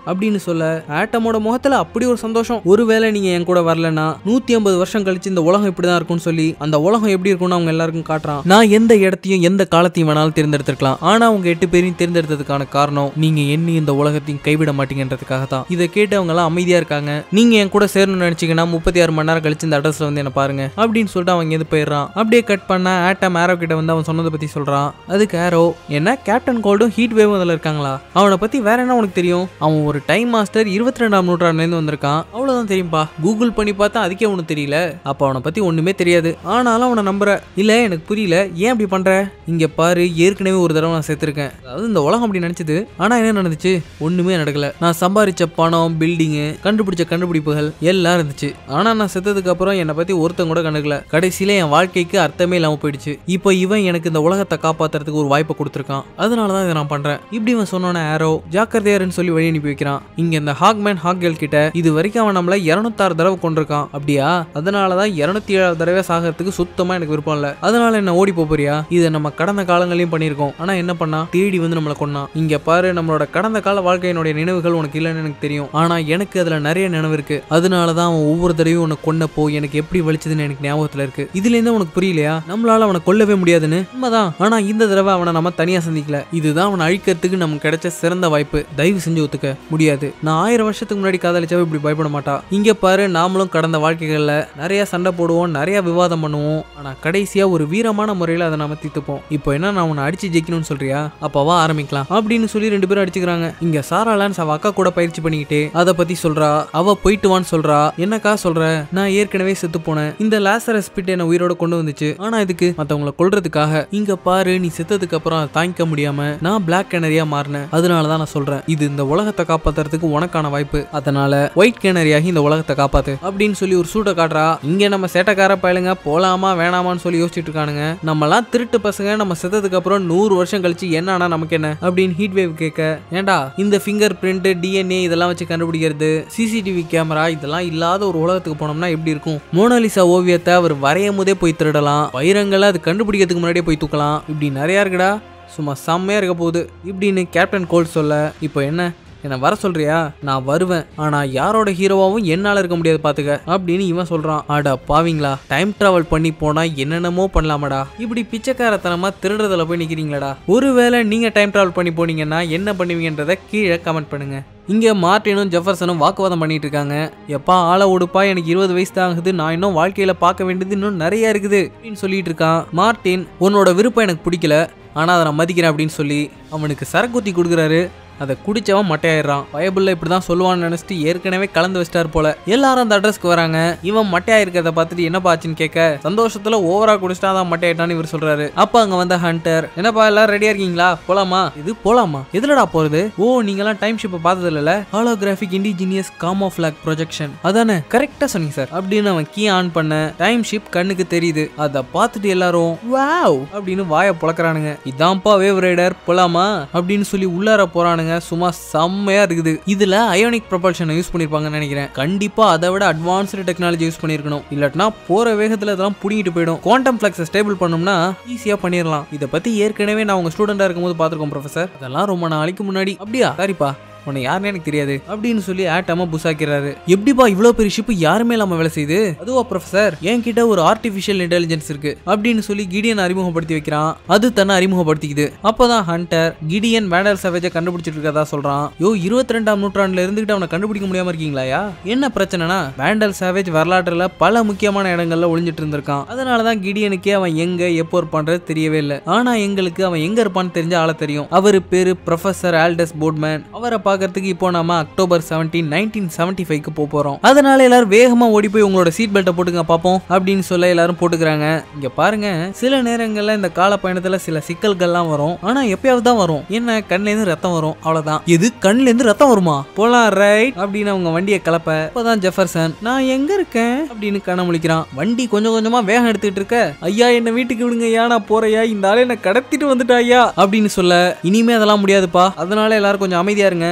[SPEAKER 2] அப்படின்னு சொல்ல ஆட்டமோட முகத்துல அப்படி ஒரு சந்தோஷம் ஒருவேளை நீங்க என் கூட வரலன்னா நூத்தி ஐம்பது வருஷம் கழிச்சு இந்த உலகம் இப்படிதான் இருக்கும்னு சொல்லி அந்த உலகம் எப்படி இருக்கும்னு அவங்க எல்லாருக்கும் காட்டுறான் நான் எந்த இடத்தையும் எந்த காலத்தையும் வேணாலும் தேர்ந்தெடுத்திருக்கலாம் ஆனா அவங்க எட்டு பேரையும் தேர்ந்தெடுத்ததுக்கான காரணம் நீங்க என்ன இந்த உலகத்தையும் கைவிட மாட்டீங்கன்றதுக்காக தான் இதை கேட்டு அவங்க எல்லாம் அமைதியா இருக்காங்க நீங்க என் கூட சேரணும்னு நினைச்சீங்கன்னா முப்பத்தி ஆறு மணி நேரம் கழிச்சு இந்த அட்ரஸ்ல வந்து என்ன பாருங்க அப்படின்னு சொல்லிட்டு அவங்க எது போயிடுறான் அப்படியே கட் பண்ணா ஆட்டம் ஆரோ கிட்ட வந்து அவன் சொன்னதை பத்தி சொல்றான் அதுக்கு ஆரோ என்ன கேப்டன் கோல்டும் ஹீட் வேவும் அதில் இருக்காங்களா அவனை பத்தி வேற என்ன உனக்கு தெரியும் அவன் ஒரு டைம் மாஸ்டர் இருபத்தி ரெண்டாம் நூற்றாண்டுலேருந்து வந்திருக்கான் அவ்வளவுதான் தெரியும்பா கூகுள் பண்ணி பார்த்தா அதுக்கே உனக்கு தெரியல அப்ப அவனை பத்தி ஒண்ணுமே தெரியாது ஆனாலும் அவனை நம்புற இல்ல எனக்கு புரியல ஏன் அப்படி பண்ற இங்க பாரு ஏற்கனவே ஒரு தடவை நான் செத்துருக்கேன் அதாவது இந்த உலகம் அப்படி நினைச்சது ஆனா என்ன நடந்துச்சு ஒண்ணுமே நடக்கல நான் சம்பாரிச்ச பணம் பில்டிங்கு கண்டுபிடிச்ச கண்டுபிடிப்புகள் எல்லாம் இருந்துச்சு ஆனா நான் செத்ததுக்கு அப்புறம் என்னை பத்தி ஒருத்தன் கூட கண்டுக்கல கடைசியில என் வாழ்க்கைக்கு அர்த்தமே இல்லாம போயிடுச்சு இப்போ இவன் எனக்கு இந்த உலகத்தை காப்பாத்துறதுக்கு ஒரு வாய்ப்பை கொடுத்துருக்கான் அதனாலதான் இதை நான் பண்றேன் இப்படி இவன் சொன்னோன்னே ஆரோ ஜாக்கிரதையாருன்னு சொல்லி வழி அனுப்பி வைக்கிறான் இங்க இந்த ஹாக்மேன் ஹாக்கேல் கிட்ட இது வரைக்கும் அவன் நம்மள இருநூத்தாறு தடவை கொண்டிருக்கான் அப்படியா அதனாலதான் இருநூத்தி ஏழாவது தடவை சாகிறதுக்கு சுத்தமா எனக்கு விருப்பம் இல்ல அதனால என்ன ஓடி போப் போறியா இதை நம்ம கடந்த காலங்களையும் பண்ணியிருக்கோம் ஆனா என்ன பண்ணா தேடி வந்து நம்மளை கொன்னான் இங்க பாரு நம்மளோட கடந்த கால வாழ்க்கையினுடைய நினைவுகள் உனக்கு இல்லைன்னு எனக்கு தெரியும் ஆனா எனக்கு அதுல நிறைய நினைவு இருக்கு அதனாலதான் அவன் ஒவ்வொரு தடவையும் உன்னை கொன்னப்போ எனக்கு எப்படி வலிச்சதுன்னு எனக்கு ஞாபகத்துல இருக்கு இதுல இருந்து உனக்கு புரியலையா நம்மளால அவனை கொல்லவே முடியாதுன்னு உண்மைதான் ஆனா இந்த தடவை அவனை நம்ம தனியா சந்திக்கல இதுதான் அவனை அழிக்கிறதுக்கு நமக்கு கிடைச்ச சிறந்த வாய்ப்பு தயவு செஞ்சு ஒத்துக்க முடியாது நான் ஆயிரம் வருஷத்துக்கு முன்னாடி காதலிச்சவ இப்படி பயப்பட மாட்டா இங்க பாரு நாமளும் கடந்த வாழ்க்கைகள்ல நிறைய சண்டை போடுவோம் நிறைய விவாதம் பண்ணுவோம் ஆனா கடைசியா ஒரு வீரமான முறையில அதை நாம தீர்த்துப்போம் இப்போ என்ன நான் உன்னை அடிச்சு ஜெயிக்கணும்னு சொல்றியா அப்பவா ஆரம்பிக்கலாம் அப்படின்னு சொல்லி ரெண்டு பேரும் அடிச்சுக்கிறாங்க இங்க சாரா லான்ஸ் அவ அக்கா கூட பயிற்சி பண்ணிக்கிட்டு அதை பத்தி சொல்றா அவ போயிட்டு வான்னு சொல்றா என்னக்கா சொல்ற நான் ஏற்கனவே செத்து போனேன் இந்த லாசரஸ் பிட் என்ன உயிரோட கொண்டு வந்துச்சு ஆனா இதுக்கு மத்தவங்கள கொல்றதுக்காக இங்க பாரு நீ செத்ததுக்கு அப்புறம் அதை தாங்கிக்க முடியாம நான் பிளாக் கேனரியா மாறினேன் அதனாலதான் நான் சொல்றேன் இது இந்த உலகத்தை காப்பாத்துறதுக்கு உனக்கான வாய்ப்பு அதனால ஒயிட் கேனரியாகி இந்த உலகத்தை காப்பாத்து அப்படின்னு சொல்லி ஒரு சூட்டை காட்டுறா இங்க நம்ம சேட்டக்கார பயலுங்க போலாமா வேணாமான்னு சொல்லி யோசிச்சுட்டு இருக்கானுங்க நம்மலாம் திருட்டு பசங்க நம்ம செத்ததுக்கு அப்புறம் நூறு வருஷம் கழிச்சு என்ன ஆனா நமக்கு என்ன அப்படின்னு ஹீட் வேவ் கேட்க ஏன்டா இந்த ஃபிங்கர் பிரிண்ட் டிஎன்ஏ இதெல்லாம் வச்சு கண்டுபிடிக்கிறது சிசிடிவி கேமரா இதெல்லாம் இல்லாத ஒரு உலகத்துக்கு போனோம்னா எப்படி இருக்கும் மோனாலிசா ஓவியத்தை அவர் வரையும் போதே போய் திருடலாம் வைரங்களை அது கண்டுபிடிக்கிறதுக்கு முன்னாடியே போய் தூக்கலாம் இப்படி நிறையா இருக்குடா சும்மா செம்மையா இருக்க போகுது இப்படின்னு கேப்டன் கோல்ட் சொல்ல இப்போ என்ன என்னை வர சொல்றியா நான் வருவேன் ஆனா யாரோட ஹீரோவாவும் என்னால இருக்க முடியாது பாத்துக்க அப்படின்னு இவன் சொல்றான் அட பாவீங்களா டைம் டிராவல் பண்ணி போனா என்னென்னமோ பண்ணலாமடா இப்படி பிச்சைக்காரத்தனமா திருடுறதுல போய் நிக்கிறீங்களாடா ஒருவேளை நீங்க டைம் டிராவல் பண்ணி போனீங்கன்னா என்ன பண்ணுவீங்கன்றத கீழே கமெண்ட் பண்ணுங்க இங்க மார்ட்டினும் ஜெஃபர்சனும் வாக்குவாதம் பண்ணிட்டு இருக்காங்க எப்பா ஆள உடுப்பா எனக்கு இருபது வயசு தான் ஆகுது நான் இன்னும் வாழ்க்கையில பார்க்க வேண்டியது இன்னும் நிறைய இருக்குது அப்படின்னு சொல்லிட்டு இருக்கான் மார்ட்டின் உன்னோட விருப்பம் எனக்கு பிடிக்கல ஆனா அதை நான் மதிக்கிறேன் அப்படின்னு சொல்லி அவனுக்கு சரக்குத்தி கொடுக்குறாரு அதை குடிச்சவன் மட்டையாயிடுறான் பயபுள்ள இப்படி தான் சொல்லுவான்னு நினைச்சிட்டு ஏற்கனவே கலந்து வச்சிட்டார் போல எல்லாரும் அந்த அட்ரஸ்க்கு வராங்க இவன் மட்டையாயிருக்கிறத பார்த்துட்டு என்னப்பா ஆச்சுன்னு கேட்க சந்தோஷத்துல ஓவரா குடிச்சிட்டா தான் மட்டையாயிட்டான்னு இவர் சொல்றாரு அப்ப அங்க வந்த ஹண்டர் என்னப்பா எல்லாரும் ரெடியா இருக்கீங்களா போலாமா இது போலாமா எதுலடா போறது ஓ நீங்கெல்லாம் டைம் ஷிப்பை பார்த்தது இல்ல ஹாலோகிராஃபிக் இண்டிஜினியஸ் காமோஃபிளாக் ப்ரொஜெக்ஷன் அதானே கரெக்டா சொன்னீங்க சார் அப்படின்னு அவன் கீ ஆன் பண்ண டைம் ஷிப் கண்ணுக்கு தெரியுது அதை பார்த்துட்டு எல்லாரும் வாவ் அப்படின்னு வாயை புழக்கிறானுங்க இதான்ப்பா வேவ் ரைடர் போலாமா அப்படின்னு சொல்லி உள்ளார போறானுங்க சும்மா செம்மையா இருக்குது இதுல அயோனிக் ப்ரொபல்ஷனை யூஸ் பண்ணிருப்பாங்கன்னு நினைக்கிறேன் கண்டிப்பா அதை விட அட்வான்ஸ்டு டெக்னாலஜி யூஸ் பண்ணிருக்கணும் இல்லாட்டினா போற வேகத்துல இதெல்லாம் புடிங்கிட்டு போயிடும் குவாண்டம் ஃபிளக்ஸை ஸ்டேபிள் பண்ணோம்னா ஈஸியா பண்ணிடலாம் இதை பத்தி ஏற்கனவே நான் உங்க ஸ்டூடெண்டா இருக்கும்போது பார்த்திருக்கோம் ப்ரொஃபசர் அதெல்லாம் ரொம்ப நாளைக்கு முன்னாடி அப்படியா சரிப்பா உன்னை யாருன்னு எனக்கு தெரியாது அப்படின்னு சொல்லி ஆட்டமா புசாக்கிறாரு எப்படிப்பா இவ்வளவு பெரிய ஷிப் யாருமே இல்லாம வேலை செய்யுது அதுவா ப்ரொஃபசர் என்கிட்ட ஒரு ஆர்டிஃபிஷியல் இன்டெலிஜென்ஸ் இருக்கு அப்படின்னு சொல்லி கிடியன் அறிமுகப்படுத்தி வைக்கிறான் அது தன்னை அறிமுகப்படுத்திக்குது அப்பதான் ஹண்டர் கிடியன் வேண்டல் சவேஜை கண்டுபிடிச்சிட்டு இருக்கதா சொல்றான் யோ இருபத்தி ரெண்டாம் நூற்றாண்டுல இருந்துகிட்டு அவனை கண்டுபிடிக்க முடியாம இருக்கீங்களாயா என்ன பிரச்சனைனா வேண்டல் சாவேஜ் வரலாற்றுல பல முக்கியமான இடங்கள்ல ஒளிஞ்சிட்டு இருந்திருக்கான் அதனாலதான் கிடியனுக்கே அவன் எங்க எப்போ இருப்பான்றது தெரியவே இல்லை ஆனா எங்களுக்கு அவன் எங்க இருப்பான்னு தெரிஞ்ச ஆள தெரியும் அவரு பேரு ப்ரொஃபசர் ஆல்டஸ் போர்ட்மேன் அவரை பார்க்கறதுக்கு இப்போ நாம அக்டோபர் செவன்டீன் நைன்டீன் செவன்டி ஃபைவ்க்கு போக போறோம் அதனால எல்லாரும் வேகமா ஓடி போய் உங்களோட சீட் பெல்ட்டை போட்டுங்க பார்ப்போம் அப்படின்னு சொல்ல எல்லாரும் போட்டுக்கிறாங்க இங்க பாருங்க சில நேரங்கள்ல இந்த கால பயணத்துல சில சிக்கல்கள்லாம் வரும் ஆனா எப்பயாவது தான் வரும் என்ன கண்ணுல இருந்து ரத்தம் வரும் அவ்வளவுதான் எது கண்ணுல இருந்து ரத்தம் வருமா போலாம் ரைட் அப்படின்னு அவங்க வண்டியை கலப்ப அப்பதான் ஜெஃபர்சன் நான் எங்க இருக்கேன் அப்படின்னு கண்ண முழிக்கிறான் வண்டி கொஞ்சம் கொஞ்சமா வேகம் எடுத்துட்டு இருக்க ஐயா என்ன வீட்டுக்கு விடுங்க ஐயா நான் போறையா இந்த ஆளை என்ன கடத்திட்டு வந்துட்டா ஐயா அப்படின்னு சொல்ல இனிமே அதெல்லாம் முடியாதுப்பா அதனால எல்லாரும் கொஞ்சம் அமைதியா இருங்க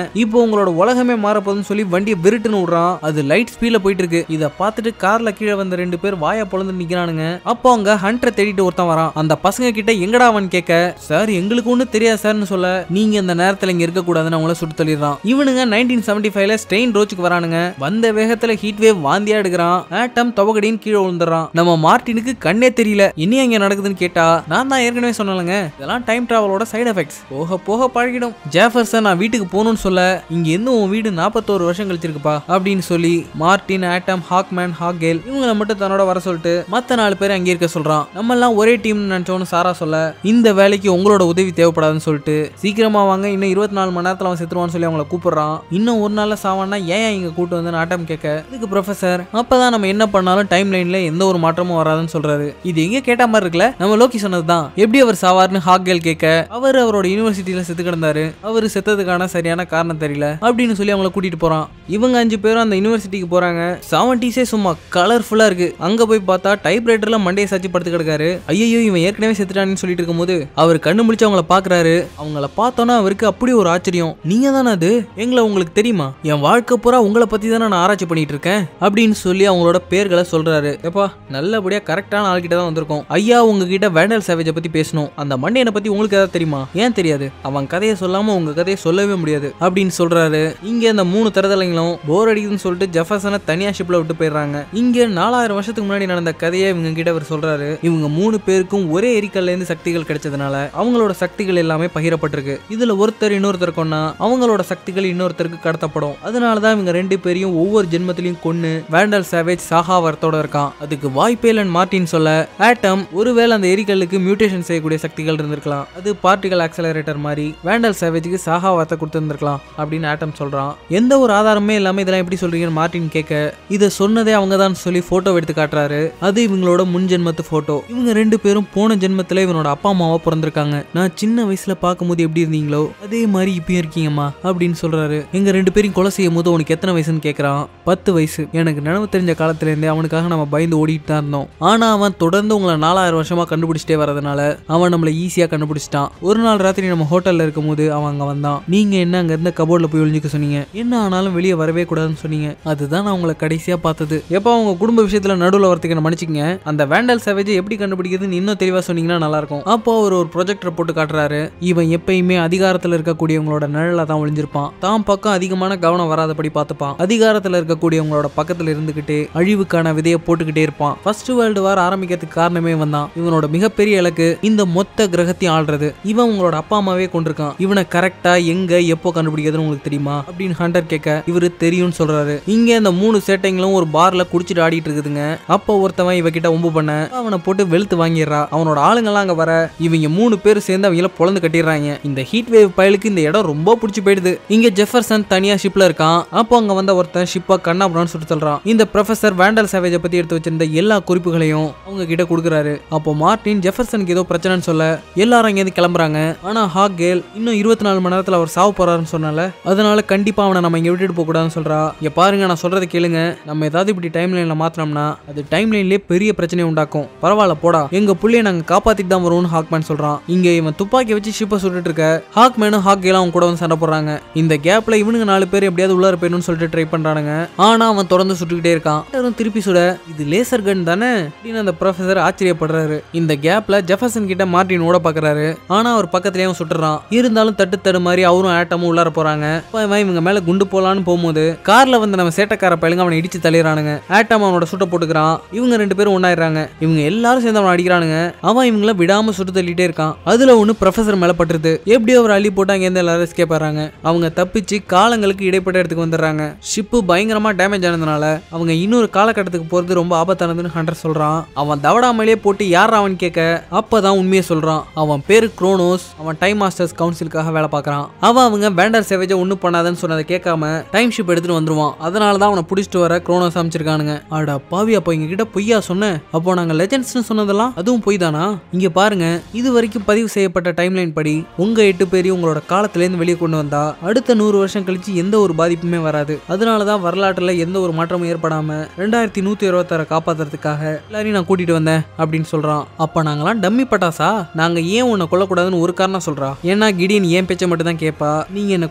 [SPEAKER 2] இப்போ உங்களோட உலகமே மாறப்போகுதுன்னு சொல்லி வண்டியை விருட்டுன்னு விடுறான் அது லைட் ஸ்பீட்ல போயிட்டு இருக்கு இதை பார்த்துட்டு கார்ல கீழே வந்த ரெண்டு பேர் வாயை பொழந்து நிக்கிறானுங்க அப்போ அங்க ஹண்டரை தேடிட்டு ஒருத்தன் வரான் அந்த பசங்க கிட்ட எங்கடா அவன் கேட்க சார் எங்களுக்கு ஒன்றும் தெரியாது சார்னு சொல்ல நீங்க இந்த நேரத்துல இங்க இருக்க கூடாதுன்னு அவங்கள சுட்டு தள்ளிடுறான் இவனுங்க நைன்டீன் செவன்டி ஃபைவ்ல ஸ்ட்ரெயின் ரோச்சுக்கு வரானுங்க வந்த வேகத்துல ஹீட் வேவ் வாந்தியா எடுக்கிறான் ஆட்டம் தொவகடின்னு கீழே விழுந்துடுறான் நம்ம மார்ட்டினுக்கு கண்ணே தெரியல என்ன இங்க நடக்குதுன்னு கேட்டா நான் தான் ஏற்கனவே சொன்னலங்க இதெல்லாம் டைம் டிராவலோட சைடு எஃபெக்ட்ஸ் போக போக பழகிடும் ஜேஃபர்சன் நான் வீட்டுக்கு போகணும்னு சொல்ல இங்க இருந்து உன் வீடு நாற்பத்தோரு வருஷம் கழிச்சிருக்குப்பா அப்படின்னு சொல்லி மார்ட்டின் ஆட்டம் ஹாக்மேன் ஹாக்கேல் இவங்கள மட்டும் தன்னோட வர சொல்லிட்டு மத்த நாலு பேர் அங்கே இருக்க சொல்றான் நம்ம எல்லாம் ஒரே டீம் நினைச்சோன்னு சாரா சொல்ல இந்த வேலைக்கு உங்களோட உதவி தேவைப்படாதுன்னு சொல்லிட்டு சீக்கிரமா வாங்க இன்னும் இருபத்தி நாலு மணி நேரத்துல அவன் செத்துருவான்னு சொல்லி அவங்கள கூப்பிடுறான் இன்னும் ஒரு நாள்ல சாவான்னா ஏன் இங்க கூட்டு வந்து ஆட்டம் கேட்க இதுக்கு ப்ரொஃபசர் அப்பதான் நம்ம என்ன பண்ணாலும் டைம் லைன்ல எந்த ஒரு மாற்றமும் வராதுன்னு சொல்றாரு இது எங்க கேட்ட மாதிரி இருக்குல்ல நம்ம லோக்கி சொன்னதுதான் எப்படி அவர் சாவார்னு ஹாக்கேல் கேட்க அவர் அவரோட யூனிவர்சிட்டியில செத்து கிடந்தாரு அவர் செத்ததுக்கான சரியான காரணம் தெரியல அப்படின்னு சொல்லி அவங்கள கூட்டிட்டு போறான் இவங்க அஞ்சு பேரும் அந்த யூனிவர்சிட்டிக்கு போறாங்க செவன்டிஸே சும்மா கலர்ஃபுல்லா இருக்கு அங்க போய் பார்த்தா டைப் ரைட்டர்ல மண்டையை சாச்சி படுத்து கிடக்காரு ஐயோ இவன் ஏற்கனவே செத்துட்டான்னு சொல்லிட்டு இருக்கும்போது அவர் கண்ணு முடிச்சு அவங்கள பாக்குறாரு அவங்கள பார்த்தோன்னா அவருக்கு அப்படி ஒரு ஆச்சரியம் நீங்க தானே அது எங்களை உங்களுக்கு தெரியுமா என் வாழ்க்கை பூரா உங்களை பத்தி தானே நான் ஆராய்ச்சி பண்ணிட்டு இருக்கேன் அப்படின்னு சொல்லி அவங்களோட பேர்களை சொல்றாரு எப்பா நல்லபடியா கரெக்டான ஆள்கிட்ட தான் வந்திருக்கோம் ஐயா உங்ககிட்ட வேண்டல் சேவேஜை பத்தி பேசணும் அந்த மண்டையனை பத்தி உங்களுக்கு ஏதாவது தெரியுமா ஏன் தெரியாது அவன் கதையை சொல்லாம உங்க கதையை சொல்லவே முடியாது அப்படின்னு சொல்றாரு இங்க இந்த மூணு தரதலைங்களும் போர் அடிக்குதுன்னு சொல்லிட்டு ஜெஃபர்சனை தனியா ஷிப்ல விட்டு போயிடுறாங்க இங்க நாலாயிரம் வருஷத்துக்கு முன்னாடி நடந்த கதையை இவங்க கிட்ட அவர் சொல்றாரு இவங்க மூணு பேருக்கும் ஒரே எரிக்கல்ல இருந்து சக்திகள் கிடைச்சதுனால அவங்களோட சக்திகள் எல்லாமே பகிரப்பட்டிருக்கு இதுல ஒருத்தர் இன்னொருத்தர் கொன்னா அவங்களோட சக்திகள் இன்னொருத்தருக்கு கடத்தப்படும் அதனாலதான் இவங்க ரெண்டு பேரையும் ஒவ்வொரு ஜென்மத்திலையும் கொன்னு வேண்டல் சேவேஜ் சாகா வரத்தோட இருக்கான் அதுக்கு வாய்ப்பே இல்லைன்னு மார்ட்டின் சொல்ல ஆட்டம் ஒருவேளை அந்த எரிக்கல்லுக்கு மியூட்டேஷன் செய்யக்கூடிய சக்திகள் இருந்திருக்கலாம் அது பார்ட்டிகல் ஆக்சலரேட்டர் மாதிரி வேண்டல் சேவேஜுக்கு சாகா வார்த்தை கொடுத்துருந்துருக்கலாம் அப்படின்னு ஆட்டம் சொல்றான் எந்த ஒரு ஆதாரமே இல்லாம இதெல்லாம் எப்படி சொல்றீங்கன்னு மார்ட்டின் கேட்க இதை சொன்னதே அவங்க தான் சொல்லி போட்டோ எடுத்து காட்டுறாரு அது இவங்களோட முன் ஜென்மத்து போட்டோ இவங்க ரெண்டு பேரும் போன ஜென்மத்துல இவனோட அப்பா அம்மாவா பிறந்திருக்காங்க நான் சின்ன வயசுல பார்க்கும்போது எப்படி இருந்தீங்களோ அதே மாதிரி இப்பயும் இருக்கீங்கம்மா அப்படின்னு சொல்றாரு எங்க ரெண்டு பேரையும் கொலை செய்யும் போது உனக்கு எத்தனை வயசுன்னு கேட்கறான் பத்து வயசு எனக்கு நினைவு தெரிஞ்ச காலத்துல இருந்தே அவனுக்காக நம்ம பயந்து ஓடிட்டு தான் இருந்தோம் ஆனா அவன் தொடர்ந்து உங்களை நாலாயிரம் வருஷமா கண்டுபிடிச்சிட்டே வரதுனால அவன் நம்மள ஈஸியா கண்டுபிடிச்சிட்டான் ஒரு நாள் ராத்திரி நம்ம ஹோட்டல்ல இருக்கும்போது அவன் அங்க வந்தான் நீங்க என்ன அங்க இருந்த கபோர்ட்ல போய் ஒளிஞ்சுக்க சொன்னீங்க என்ன ஆனாலும் வெளியே வரவே கூடாதுன்னு சொன்னீங்க அதுதான் நான் உங்களை கடைசியா பார்த்தது எப்போ அவங்க குடும்ப விஷயத்துல நடுவுல வரதுக்கு என்ன மன்னிச்சுங்க அந்த வேண்டல் சேவேஜை எப்படி கண்டுபிடிக்கிறதுன்னு இன்னும் தெளிவா சொன்னீங்கன்னா நல்லா இருக்கும் அப்போ அவர் ஒரு ப்ரொஜெக்டர் போட்டு காட்டுறாரு இவன் எப்பயுமே அதிகாரத்துல இருக்கக்கூடியவங்களோட நிழல தான் ஒளிஞ்சிருப்பான் தான் பக்கம் அதிகமான கவனம் வராதபடி பார்த்துப்பான் அதிகாரத்துல இருக்கக்கூடியவங்களோட பக்கத்துல இருந்துகிட்டே அழிவுக்கான விதையை போட்டுக்கிட்டே இருப்பான் ஃபர்ஸ்ட் வேர்ல்டு வார் ஆரம்பிக்கிறதுக்கு காரணமே வந்தான் இவனோட மிகப்பெரிய இலக்கு இந்த மொத்த கிரகத்தையும் ஆள்றது இவன் உங்களோட அப்பா அம்மாவே கொண்டிருக்கான் இவனை கரெக்டா எங்க எப்போ கண்டுபிடிக்கிறதுன்னு உங்களுக்கு தெரியுமா அப்படின்னு ஹண்டர் கேட்க இவரு தெரியும்னு சொல்றாரு இங்க இந்த மூணு சேட்டைங்களும் ஒரு பார்ல குடிச்சிட்டு ஆடிட்டு இருக்குதுங்க அப்போ ஒருத்தவன் இவகிட்ட ஒம்பு பண்ண அவனை போட்டு வெளுத்து வாங்கிடுறா அவனோட ஆளுங்கெல்லாம் அங்க வர இவங்க மூணு பேர் சேர்ந்து அவங்கள பொழந்து கட்டிடுறாங்க இந்த ஹீட் வேவ் பயலுக்கு இந்த இடம் ரொம்ப பிடிச்சி போயிடுது இங்க ஜெஃபர்சன் தனியா ஷிப்ல இருக்கான் அப்போ அங்க வந்த ஒருத்தன் ஷிப்பா கண்ணாபுரான்னு சுட்டு சொல்றான் இந்த ப்ரொஃபசர் வேண்டல் சேவேஜை பத்தி எடுத்து வச்சிருந்த எல்லா குறிப்புகளையும் அவங்க கிட்ட கொடுக்குறாரு அப்போ மார்ட்டின் ஜெஃபர்சனுக்கு ஏதோ பிரச்சனைன்னு சொல்ல எல்லாரும் இங்கேருந்து கிளம்புறாங்க ஆனா ஹாக் கேல் இன்னும் இருபத்தி நாலு மணி நேரத்துல அவர் சாவ போறாருன்னு சொன்னால அதனால கண்டிப்பா அவனை நம்ம இங்க விட்டுட்டு போக கூடாதுன்னு சொல்றா இங்க பாருங்க நான் சொல்றதை கேளுங்க நம்ம ஏதாவது இப்படி டைம் லைன்ல மாத்தினோம்னா அது டைம் லைன்லயே பெரிய பிரச்சனையை உண்டாக்கும் பரவாயில்ல போடா எங்க புள்ளைய நாங்க காப்பாத்திட்டு தான் வருவோம்னு ஹாக்மேன் சொல்றான் இங்க இவன் துப்பாக்கி வச்சு ஷிப்பை சுட்டுட்டு இருக்க ஹாக்மேனும் ஹாக் கேலும் அவன் கூட வந்து சண்டை போடுறாங்க இந்த கேப்ல இவனுங்க நாலு பேர் எப்படியாவது உள்ளார போயிடணும்னு சொல்லிட்டு ட்ரை பண்றானுங்க ஆனா அவன் தொடர்ந்து சுட்டுக்கிட்டே இருக்கான் எல்லாரும் திருப்பி சுட இது லேசர் கன் தானே அப்படின்னு அந்த ப்ரொஃபசர் ஆச்சரியப்படுறாரு இந்த கேப்ல ஜெஃபர்சன் கிட்ட மார்ட்டின் ஓட பாக்குறாரு ஆனா அவர் பக்கத்துலயே அவன் சுட்டுறான் இருந்தாலும் தட்டு தடு மாதிரி அவரும் ஆட்டமும் உள்ளார போறாங்க அப்ப இவன் இவங்க மேல குண்டு போலான்னு போகும்போது கார்ல வந்து நம்ம சேட்டக்கார பையலுங்க அவனை இடிச்சு தள்ளிடுறானுங்க ஆட்டம் அவனோட சுட்ட போட்டுக்கிறான் இவங்க ரெண்டு பேரும் ஒன்னாயிடுறாங்க இவங்க எல்லாரும் சேர்ந்து அவனை அடிக்கிறானுங்க அவன் இவங்கள விடாம சுட்டு தள்ளிட்டே இருக்கான் அதுல ஒண்ணு ப்ரொஃபசர் மேல பட்டுருது எப்படியோ அவர் அள்ளி போட்டு அங்க இருந்து எல்லாரும் எஸ்கேப் ஆறாங்க அவங்க தப்பிச்சு காலங்களுக்கு இடைப்பட்ட இடத்துக்கு வந்துடுறாங்க ஷிப்பு பயங்கரமா டேமேஜ் ஆனதுனால அவங்க இன்னொரு காலகட்டத்துக்கு போறது ரொம்ப ஆபத்தானதுன்னு ஹண்டர் சொல்றான் அவன் தவடாமலே போட்டு யார் அவன் கேட்க அப்பதான் உண்மையை சொல்றான் அவன் பேரு குரோனோஸ் அவன் டைம் மாஸ்டர்ஸ் கவுன்சிலுக்காக வேலை பார்க்கறான் அவன் அவங்க வேண்டர் சேவேஜை ஒன்றும் பண்ணாதன்னு சொன்னதை கேட்காம டைம் ஷிப் எடுத்துட்டு வந்துருவான் அதனால தான் அவனை பிடிச்சிட்டு வர குரோனோஸ் அமைச்சிருக்கானுங்க அடா பாவி அப்போ எங்க கிட்ட பொய்யா சொன்ன அப்போ நாங்க லெஜெண்ட்ஸ்னு சொன்னதெல்லாம் அதுவும் பொய் தானா இங்க பாருங்க இது வரைக்கும் பதிவு செய்யப்பட்ட டைம்லைன் படி உங்க எட்டு பேரையும் உங்களோட காலத்திலேருந்து வெளியே கொண்டு வந்தா அடுத்த நூறு வருஷம் கழிச்சு எந்த ஒரு பாதிப்புமே வராது அதனால தான் வரலாற்றுல எந்த ஒரு மாற்றமும் ஏற்படாம ரெண்டாயிரத்தி நூத்தி இருபத்தாறு காப்பாத்துறதுக்காக எல்லாரையும் நான் கூட்டிட்டு வந்தேன் அப்படின்னு சொல்றான் அப்ப நாங்களாம் டம்மி பட்டாசா நாங்க ஏன் உன்னை கொல்லக்கூடாதுன்னு ஒரு காரணம் சொல்றா ஏன்னா கிடியன் ஏன் பேச்சை மட்டும் தான் கேட்பா நீங்க என்ன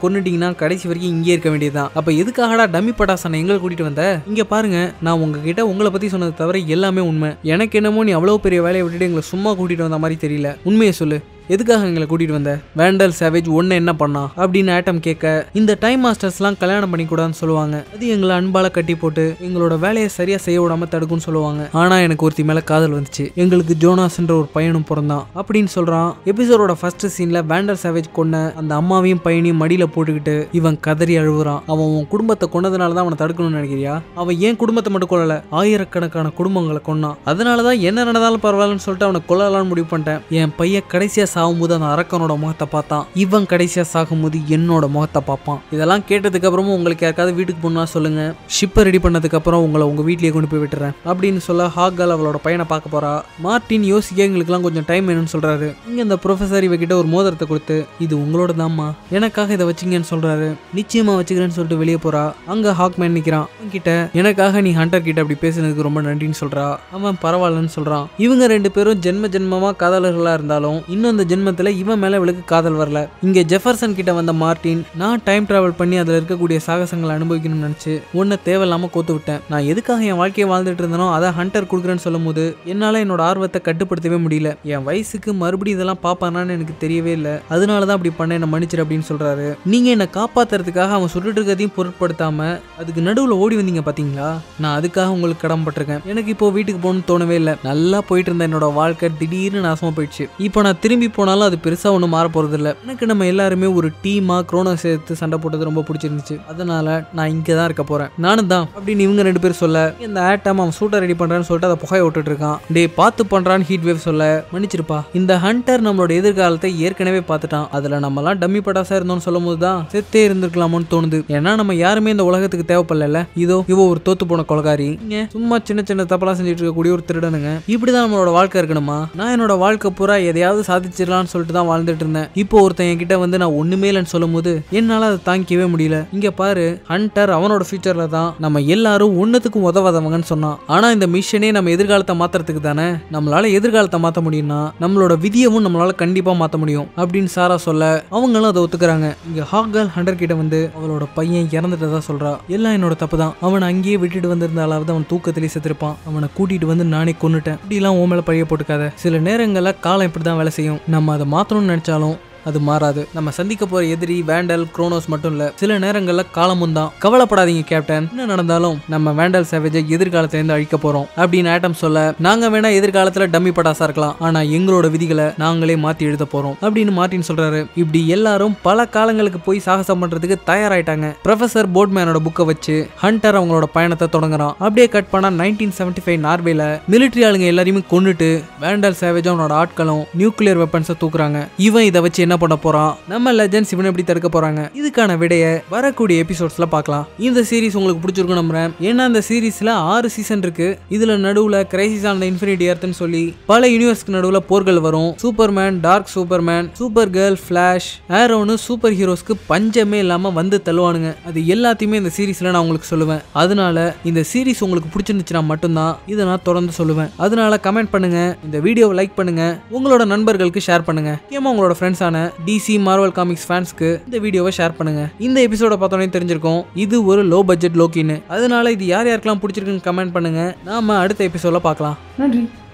[SPEAKER 2] கொன்னுட்டீங்கன்னா கடைசி வரைக்கும் இங்கே இருக்க வேண்டியதுதான் அப்ப எதுக்காகடா டம்மி பட்டாசனை எங்களை கூட்டிட்டு வந்த இங்க பாருங்க நான் உங்ககிட்ட உங்களை பத்தி சொன்னது தவிர எல்லாமே உண்மை எனக்கு என்னமோ நீ அவ்வளவு பெரிய வேலையை விட்டுட்டு எங்களை சும்மா கூட்டிட்டு வந்த மாதிரி தெரியல உண்மையை சொல்லு எதுக்காக எங்களை கூட்டிட்டு வந்த வேண்டல் சேவேஜ் ஒன்னு என்ன பண்ணா அப்படின்னு ஆட்டம் கேட்க இந்த டைம் மாஸ்டர்ஸ்லாம் கல்யாணம் பண்ணிக்கூடாதுன்னு சொல்லுவாங்க அது எங்களை அன்பால கட்டி போட்டு எங்களோட வேலையை சரியா செய்ய விடாம தடுக்கும்னு சொல்லுவாங்க ஆனா எனக்கு ஒருத்தி மேல காதல் வந்துச்சு எங்களுக்கு ஜோனாஸ்ன்ற ஒரு பையனும் பிறந்தான் அப்படின்னு சொல்றான் எபிசோடோட ஃபர்ஸ்ட் சீன்ல வேண்டல் சேவேஜ் கொன்ன அந்த அம்மாவையும் பையனையும் மடியில போட்டுக்கிட்டு இவன் கதறி அழுகுறான் அவன் உன் குடும்பத்தை கொன்னதுனால தான் அவனை தடுக்கணும்னு நினைக்கிறியா அவன் ஏன் குடும்பத்தை மட்டும் கொல்லல ஆயிரக்கணக்கான குடும்பங்களை கொன்னான் அதனாலதான் என்ன நடந்தாலும் பரவாயில்லன்னு சொல்லிட்டு அவனை கொல்லலாம்னு முடிவு பண்ணிட்டேன் என் பையன் கடைசியா சாகும்போது அந்த அரக்கனோட முகத்தை பார்த்தான் இவன் கடைசியா சாகும்போது என்னோட முகத்தை பார்ப்பான் இதெல்லாம் கேட்டதுக்கு அப்புறமும் உங்களுக்கு யாருக்காவது வீட்டுக்கு போனா சொல்லுங்க ஷிப்பை ரெடி பண்ணதுக்கு அப்புறம் உங்களை உங்க வீட்லயே கொண்டு போய் விட்டுறேன் அப்படின்னு சொல்ல ஹாக்கால் அவளோட பையனை பார்க்க போறா மார்ட்டின் யோசிக்க எங்களுக்குலாம் கொஞ்சம் டைம் வேணும்னு சொல்றாரு இங்க இந்த ப்ரொஃபசர் இவகிட்ட ஒரு மோதிரத்தை கொடுத்து இது உங்களோட தாம்மா எனக்காக இதை வச்சிங்கன்னு சொல்றாரு நிச்சயமா வச்சுக்கிறேன்னு சொல்லிட்டு வெளியே போறா அங்க ஹாக்மேன் நிக்கிறான் அவன் கிட்ட எனக்காக நீ ஹண்டர் கிட்ட அப்படி பேசுனதுக்கு ரொம்ப நன்றின்னு சொல்றா அவன் பரவாயில்லன்னு சொல்றான் இவங்க ரெண்டு பேரும் ஜென்ம ஜென்மமா காதலர்களா இருந்தாலும் இன்னும் இந்த ஜென்மத்துல இவன் மேல இவளுக்கு காதல் வரல இங்க ஜெஃபர்சன் கிட்ட வந்த மார்ட்டின் நான் டைம் டிராவல் பண்ணி அதுல இருக்கக்கூடிய சாகசங்களை அனுபவிக்கணும்னு நினைச்சு உன்னை தேவையில்லாம கோத்து விட்டேன் நான் எதுக்காக என் வாழ்க்கையை வாழ்ந்துட்டு இருந்தனோ அதை ஹண்டர் கொடுக்குறேன்னு சொல்லும் போது என்னால என்னோட ஆர்வத்தை கட்டுப்படுத்தவே முடியல என் வயசுக்கு மறுபடியும் இதெல்லாம் பாப்பானான்னு எனக்கு தெரியவே இல்லை அதனால தான் அப்படி பண்ண என்ன மன்னிச்சிரு அப்படின்னு சொல்றாரு நீங்க என்னை காப்பாத்துறதுக்காக அவன் சொல்லிட்டு இருக்கிறதையும் பொருட்படுத்தாம அதுக்கு நடுவுல ஓடி வந்தீங்க பாத்தீங்களா நான் அதுக்காக உங்களுக்கு கடன்பட்டிருக்கேன் எனக்கு இப்போ வீட்டுக்கு போகணும்னு தோணவே இல்லை நல்லா போயிட்டு இருந்த என்னோட வாழ்க்கை திடீர்னு நாசமா போயிடுச்சு இப்போ நான் திரும்பி போனாலும் அது பெருசா ஒன்றும் மாற போறது இல்ல எனக்கு நம்ம எல்லாருமே ஒரு டீமா குரோனோ சேர்த்து சண்டை போட்டது ரொம்ப பிடிச்சிருந்துச்சு அதனால நான் இங்கே தான் இருக்க போறேன் நானும் தான் அப்படின்னு இவங்க ரெண்டு பேரும் சொல்ல இந்த ஆட்டம் அவன் சூட்டை ரெடி பண்றான்னு சொல்லிட்டு அதை புகைய விட்டுட்டு இருக்கான் டேய் பார்த்து பண்றான்னு ஹீட் வேவ் சொல்ல மன்னிச்சிருப்பா இந்த ஹண்டர் நம்மளோட எதிர்காலத்தை ஏற்கனவே பார்த்துட்டான் அதுல நம்மலாம் டம்மி பட்டாசா இருந்தோம்னு சொல்லும் போது தான் செத்தே இருந்திருக்கலாமோன்னு தோணுது ஏன்னா நம்ம யாருமே இந்த உலகத்துக்கு தேவைப்படல இதோ இவ ஒரு தோத்து போன கொலகாரி இங்க சும்மா சின்ன சின்ன தப்பெல்லாம் செஞ்சுட்டு இருக்கக்கூடிய ஒரு திருடனுங்க இப்படிதான் நம்மளோட வாழ்க்கை இருக்கணுமா நான் என்னோட வாழ்க்கை பூரா எதையாவது சாதிச்சிடலாம்னு சொல்லிட்டு தான் வாழ்ந்துட்டு இருந்தேன் இப்போ ஒருத்தன் என்கிட்ட வந்து நான் ஒண்ணுமே இல்லைன்னு சொல்லும் போது என்னால அதை தாங்கிக்கவே முடியல இங்க பாரு ஹண்டர் அவனோட ஃபியூச்சர்ல தான் நம்ம எல்லாரும் ஒன்னுத்துக்கும் உதவாதவங்கன்னு சொன்னான் ஆனா இந்த மிஷனே நம்ம எதிர்காலத்தை மாத்துறதுக்கு தானே நம்மளால எதிர்காலத்தை மாத்த முடியும்னா நம்மளோட விதியவும் நம்மளால கண்டிப்பா மாத்த முடியும் அப்படின்னு சாரா சொல்ல அவங்களும் அதை ஒத்துக்கிறாங்க இங்க ஹாக்கல் ஹண்டர் கிட்ட வந்து அவளோட பையன் இறந்துட்டதா சொல்றா எல்லாம் என்னோட தப்பு தான் அவனை அங்கேயே விட்டுட்டு வந்திருந்தாலாவது அவன் தூக்கத்திலே செத்துருப்பான் அவனை கூட்டிட்டு வந்து நானே கொன்னுட்டேன் இப்படிலாம் உன் மேல பழைய போட்டுக்காத சில நேரங்கள்ல காலம் இப்படிதான் வேலை செய்யும் நம்ம அதை மாத்தணும்னு நினைச்சாலும் அது மாறாது நம்ம சந்திக்க போற எதிரி வேண்டல் குரோனோஸ் மட்டும் இல்ல சில நேரங்கள்ல காலமும் தான் கவலைப்படாதீங்க கேப்டன் என்ன நடந்தாலும் நம்ம வேண்டல் சேவேஜை எதிர்காலத்துல இருந்து அழிக்க போறோம் அப்படின்னு ஆட்டம் சொல்ல நாங்க வேணா எதிர்காலத்துல டம்மி பட்டாசா இருக்கலாம் ஆனா எங்களோட விதிகளை நாங்களே மாத்தி எழுத போறோம் அப்படின்னு மார்ட்டின் சொல்றாரு இப்படி எல்லாரும் பல காலங்களுக்கு போய் சாகசம் பண்றதுக்கு தயாராயிட்டாங்க ப்ரொஃபசர் போட்மேனோட புக்கை வச்சு ஹண்டர் அவங்களோட பயணத்தை தொடங்குறான் அப்படியே கட் பண்ணா நைன்டீன் செவன்டி ஃபைவ் நார்வேல மிலிட்டரி ஆளுங்க எல்லாரையுமே கொன்னுட்டு வேண்டல் சேவேஜ் அவனோட ஆட்களும் நியூக்ளியர் வெப்பன்ஸை தூக்குறாங்க இவன் இதை வச்சு என்ன பண்ண போறான் நம்ம லெஜண்ட்ஸ் இவனை எப்படி தடுக்க போறாங்க இதுக்கான விடைய வரக்கூடிய எபிசோட்ஸ்ல பார்க்கலாம் இந்த சீரிஸ் உங்களுக்கு பிடிச்சிருக்கும் நம்புறேன் ஏன்னா இந்த சீரிஸ்ல ஆறு சீசன் இருக்கு இதுல நடுவுல கிரைசிஸ் ஆன் த இன்ஃபினிட்டி எர்த்னு சொல்லி பல யூனிவர்ஸ்க்கு நடுவுல போர்கள் வரும் superman dark superman supergirl flash ஆரோன்னு சூப்பர் ஹீரோஸ்க்கு பஞ்சமே இல்லாம வந்து தள்ளுவானுங்க அது எல்லாத்தையுமே இந்த சீரிஸ்ல நான் உங்களுக்கு சொல்லுவேன் அதனால இந்த சீரிஸ் உங்களுக்கு பிடிச்சிருந்துச்சுன்னா மட்டும்தான் இதை நான் தொடர்ந்து சொல்லுவேன் அதனால கமெண்ட் பண்ணுங்க இந்த வீடியோவை லைக் பண்ணுங்க உங்களோட நண்பர்களுக்கு ஷேர் பண்ணுங்க முக்கியமா உங்களோட ஃப்ரெண்ட்ஸான டிசி மார்வல் காமிக்ஸ் ஃபேன்ஸ்க்கு இந்த வீடியோவை ஷேர் பண்ணுங்க இந்த எபிசோட பார்த்தோன்னே தெரிஞ்சிருக்கும் இது ஒரு லோ பட்ஜெட் லோக்கின்னு அதனால இது யார் யாருக்கெல்லாம் பிடிச்சிருக்குன்னு கமெண்ட் பண்ணுங்க நாம அடுத்த எபிசோட பார்க்கலாம்
[SPEAKER 1] நன்றி